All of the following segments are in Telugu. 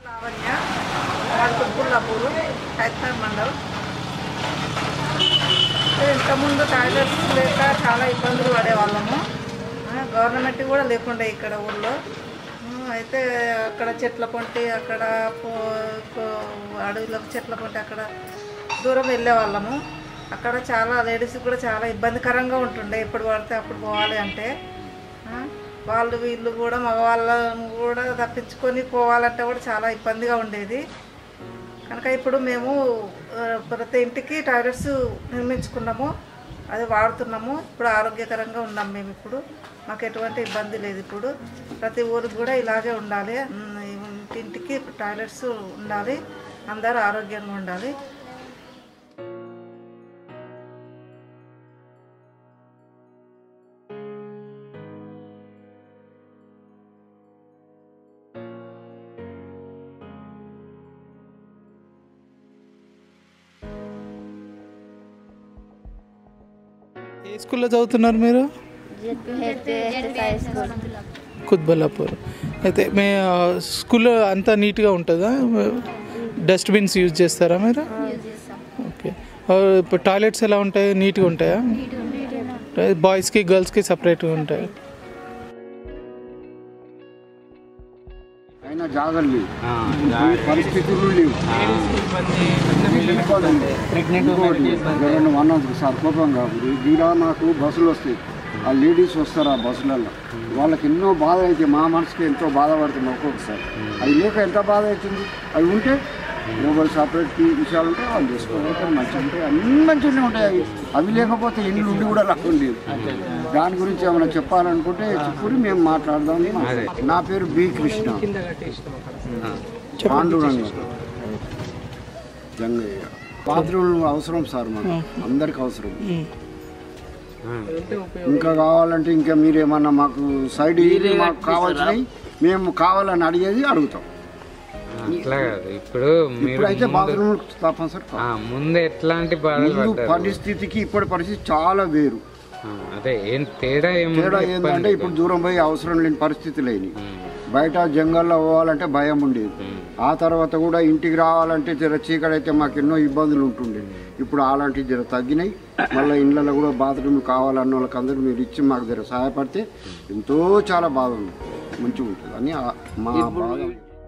లావణ్య మాది కుత్బుల్లాపూరు హైదరాబాద్ మండల్ ఇంతకుముందు టాయిలెట్స్ లేక చాలా ఇబ్బందులు పడేవాళ్ళము ఆ, గవర్నమెంట్ కూడా లేకుండే ఇక్కడ ఊళ్ళో ఆ, అయితే అక్కడ చెట్ల పొంటి అక్కడ పో- పో- అడవిలోకి చెట్ల పొంటి అక్కడ దూరం వెళ్ళేవాళ్ళము అక్కడ చాలా లేడీస్ కూడా చాలా ఇబ్బందికరంగా ఉంటుండే ఎప్పుడు పడితే అప్పుడు పోవాలి అంటే ఆ, వాళ్ళు వీళ్ళు కూడా మగవాళ్ళను కూడా తప్పించుకొని పోవాలంటే కూడా చాలా ఇబ్బందిగా ఉండేది కనుక ఇప్పుడు మేము ఆ, ప్రతి ఇంటికి టాయిలెట్స్ నిర్మించుకున్నాము అది వాడుతున్నాము ఇప్పుడు ఆరోగ్యకరంగా ఉన్నాం మేము ఇప్పుడు మాకు ఎటువంటి ఇబ్బంది లేదు ఇప్పుడు ప్రతి ఊరికి కూడా ఇలాగే ఉండాలి ఉమ్, ఇంటింటికి టాయిలెట్స్ ఉండాలి అందరూ ఆరోగ్యంగా ఉండాలి ఏ స్కూల్లో చదువుతున్నారు మీరు హై స్కూల్ కుత్బల్లాపూర్ అయితే మీ ఆ, స్కూల్లో అంతా నీట్గా ఉంటుందా డస్ట్బిన్స్ యూజ్ చేస్తారా మీరు ఓకే ఆ, ఇప్పుడు టాయిలెట్స్ ఎలా ఉంటాయి నీట్గా ఉంటాయా బాయ్స్కి గర్ల్స్కి సపరేట్గా ఉంటాయి అయినా జాగలు లేవు ఈ పరిస్థితులు లేవు జగన్ అన్నందుకు సార్ కోపం కాబట్టి దీడా నాకు బస్సులు వస్తాయి ఆ లేడీస్ వస్తారు ఆ బస్సులలో వాళ్ళకి ఎన్నో బాధ అయితే మా మనసుకి ఎంతో బాధపడుతుంది ఒక్కొక్కసారి అవి లేక ఎంత బాధ అవుతుంది అవి ఉంటే ఎవరు సపరేట్ విషయాలు ఉంటే వాళ్ళు చేసుకోవాలి మంచిగా ఉంటాయి అన్ని మంచిగానే ఉంటాయి అవి అవి లేకపోతే ఇల్లు ఉండి కూడా లాభం లేదు దాని గురించి ఏమైనా చెప్పాలనుకుంటే చెప్పుకుని మేము మాట్లాడదాం నా పేరు బి కృష్ణ పాండురంగం జంగయ్య బాత్రూమ్ అవసరం సార్ మాకు అందరికి అవసరం ఇంకా కావాలంటే ఇంకా మీరేమన్నా మాకు సైడ్ ఇల్లు మాకు కావాల్సినవి మేము కావాలని అడిగేది అడుగుతాం అట్లా కాదు ఇప్పుడు మీరు ఇప్పుడైతే ముందు- బాత్రూమ్ తప్పనిసరి ఆ, ముందు ఎట్లాంటి బాధలు ముందు పడ్డారు పరిస్థితికి ఇప్పటి పరిస్థితి చాలా వేరు ఆ, అదే ఏం తేడా తేడా ఏముంది ఏంటంటే ఇప్పుడు దూరం పోయి అవసరం లేని పరిస్థితి లేని బయట జంగల్లో పోవాలంటే భయం ఉండేది ఆ తర్వాత కూడా ఇంటికి రావాలంటే జర చీకడైతే మాకు ఎన్నో ఇబ్బందులు ఉంటుండే ఇప్పుడు అలాంటివి జర తగ్గినాయి మళ్ళీ ఇళ్ళలో కూడా బాత్రూమ్ కావాలన్న వాళ్ళకి అందరూ మీరు ఇచ్చి మాకు జర సహాయపడితే ఎంతో చాలా బాగుంది మంచిగా ఉంటుంది అని ఆ- మా బాధ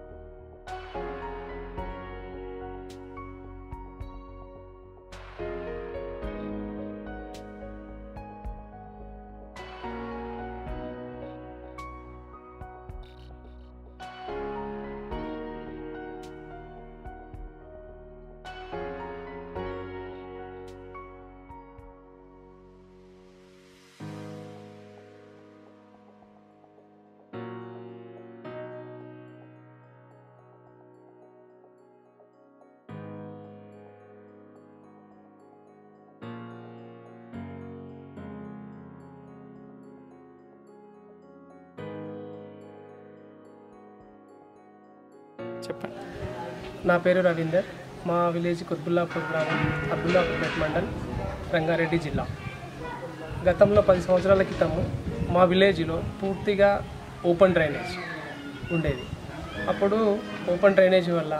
చెప్పండి నా పేరు రవీందర్ మా విలేజ్ కుత్బుల్లాపూర్ గ్రామం అబ్దుల్లాపూర్ మండల్ రంగారెడ్డి జిల్లా గతంలో పది సంవత్సరాల క్రితము మా విలేజ్లో పూర్తిగా ఓపెన్ డ్రైనేజ్ ఉండేది అప్పుడు ఓపెన్ డ్రైనేజ్ వల్ల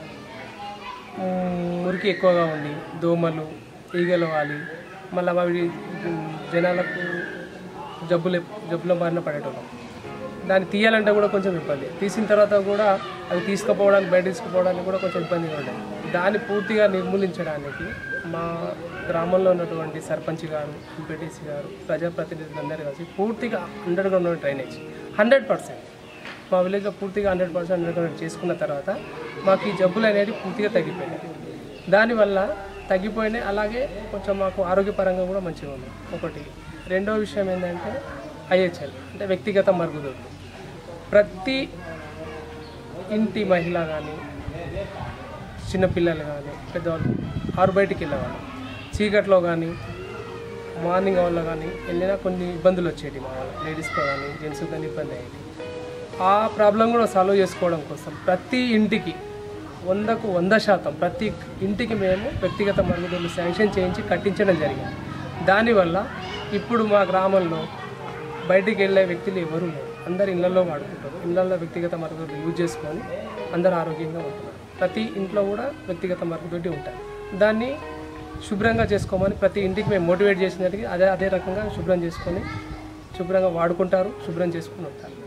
మ్, మురికి ఎక్కువగా ఉండి దోమలు ఈగలు వాలి మళ్ళీ అవి మ్, జనాలకు జబ్బులు జబ్బుల బారిన పడేటోళ్ళం దాన్ని తీయాలంటే కూడా కొంచెం ఇబ్బంది తీసిన తర్వాత కూడా అవి తీసుకుపోవడానికి బయట తీసుకుపోవడానికి కూడా కొంచెం ఇబ్బందిగా ఉండేది దాన్ని పూర్తిగా నిర్మూలించడానికి మా గ్రామంలో ఉన్నటువంటి సర్పంచ్ గారు ఎంపీటీసీ గారు ప్రజాప్రతినిధులు అందరూ కలిసి పూర్తిగా underground drainage hundred percent మా విలేజ్లో పూర్తిగా హండ్రెడ్ పర్సెంట్ అండర్ గ్రౌండ్ చేసుకున్న తర్వాత మాకు ఈ జబ్బులు అనేది పూర్తిగా తగ్గిపోయినాయి దానివల్ల తగ్గిపోయినాయి అలాగే కొంచెం మాకు ఆరోగ్యపరంగా కూడా మంచిగా ఉంది ఒకటి రెండో విషయం ఏంటంటే ఐహెచ్ఎల్ అంటే వ్యక్తిగత మరుగుదొడ్లు ప్రతి ఇంటి మహిళ కానీ చిన్నపిల్లలు కానీ పెద్దవాళ్ళు ఆరు బయటికి వెళ్ళేవాళ్ళు చీకట్లో కానీ మార్నింగ్ అవర్లో కానీ వెళ్ళినా కొన్ని ఇబ్బందులు వచ్చేవి మా వాళ్ళు లేడీస్తో కానీ జెంట్స్కి కానీ ఇబ్బంది అయ్యేది ఆ ప్రాబ్లం కూడా సాల్వ్ చేసుకోవడం కోసం ప్రతి ఇంటికి వందకు వంద శాతం ప్రతి ఇంటికి మేము వ్యక్తిగత మరుగుదొడ్లు శాంక్షన్ చేయించి కట్టించడం జరిగింది దానివల్ల ఇప్పుడు మా గ్రామంలో బయటికి వెళ్ళే వ్యక్తులు ఎవరు లేరు అందరు ఇళ్లలో వాడుకుంటారు ఇళ్లలో వ్యక్తిగత మరుగుదొడ్లు యూజ్ చేసుకొని అందరు ఆరోగ్యంగా ఉంటున్నారు ప్రతి ఇంట్లో కూడా వ్యక్తిగత మరుగుదొడ్డి ఉంటాయి దాన్ని శుభ్రంగా చేసుకోమని ప్రతి ఇంటికి మేము మోటివేట్ చేసినట్టుగా అదే అదే రకంగా శుభ్రం చేసుకొని శుభ్రంగా వాడుకుంటారు శుభ్రం చేసుకుని ఉంటారు